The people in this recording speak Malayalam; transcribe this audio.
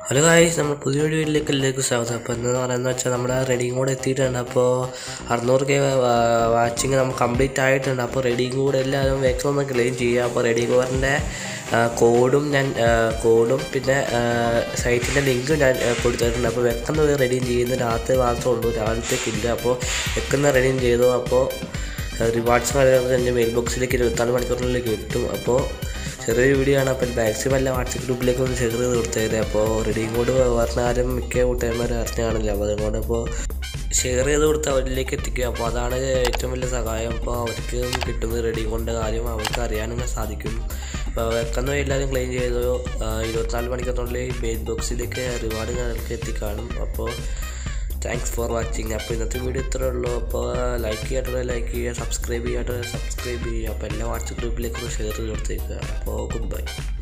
ഹലോ ഗായ്സ് നമ്മൾ പുതിയ വീഡിയോയിലേക്ക് എല്ലാവർക്കും സ്വാഗതം അപ്പോൾ എന്താണെന്ന് പറയുന്നത് വെച്ചാൽ നമ്മുടെ റെഡിയും കൂടെ എത്തിയിട്ടുണ്ട് അപ്പോൾ അറുന്നൂറ് കെ വാച്ചിങ് നമ്മൾ കംപ്ലീറ്റ് ആയിട്ടുണ്ട് അപ്പോൾ റെഡിയും കൂടെ എല്ലാവരും വേഗം ഒന്ന് ക്ലെയിം ചെയ്യുക അപ്പോൾ റെഡി കോറിൻ്റെ കോഡും ഞാൻ കോഡും പിന്നെ സൈറ്റിൻ്റെ ലിങ്കും ഞാൻ ആ, കൊടുത്തിട്ടുണ്ട് അപ്പോൾ വെക്കുന്ന റെഡിയും ചെയ്യുന്ന രാത്രി മാത്രമേ ഉള്ളൂ രാവിലത്തേക്കില്ല അപ്പോൾ വെക്കുന്ന റെഡിയും ചെയ്തു അപ്പോൾ റിവാർഡ്സ് കാര്യങ്ങളൊക്കെ എൻ്റെ മെയിൽ ബോക്സിലേക്ക് ഇരുപത്തിനാല് മണിക്കൂറിലേക്ക് കിട്ടും അപ്പോൾ ചെറിയൊരു വീഡിയോ ആണ് അപ്പോൾ മാക്സിമം എല്ലാ വാട്സപ്പ് ഗ്രൂപ്പിലേക്ക് ഒന്ന് ഷെയർ ചെയ്ത് കൊടുത്തേത് അപ്പോൾ റെഡിയും കോഡ് പറഞ്ഞ ആരും മിക്ക കൂട്ടുകാരന്മാർ അറിഞ്ഞ കാണില്ല അപ്പോൾ അതുകൊണ്ട് ഇപ്പോൾ ഷെയർ ചെയ്ത് കൊടുത്ത് അവരിലേക്ക് എത്തിക്കുക അപ്പോൾ അതാണ് ഏറ്റവും വലിയ സഹായം അപ്പോൾ അവർക്ക് കിട്ടുന്നത് റെഡിയും കൊണ്ട് കാര്യം അവർക്ക് അറിയാനും സാധിക്കും അപ്പോൾ വെക്കുന്ന എല്ലാവരും ക്ലെയിം ചെയ്തു ആ, ഇരുപത്തിനാല് മണിക്കൂറിനുള്ളിൽ മെയിൽ ബോക്സിലേക്ക് റിവാർഡ് നിങ്ങൾക്ക് എത്തിക്കാണും അപ്പോൾ താങ്ക്സ് ഫോർ വാച്ചിങ് അപ്പോൾ ഇന്നത്തെ വീഡിയോ ഇത്രേ ഉള്ളൂ അപ്പോൾ ലൈക്ക് ചെയ്യാട്ടോ ലൈക്ക് ചെയ്യുക സബ്സ്ക്രൈബ് ചെയ്യാട്ടോ സബ്സ്ക്രൈബ് ചെയ്യുക അപ്പോൾ എല്ലാ വാട്സപ്പ് ഗ്രൂപ്പിലേക്കും ഷെയർ ചെയ്ത് കൊടുത്തേക്കുക അപ്പോൾ ഗുഡ് ബൈ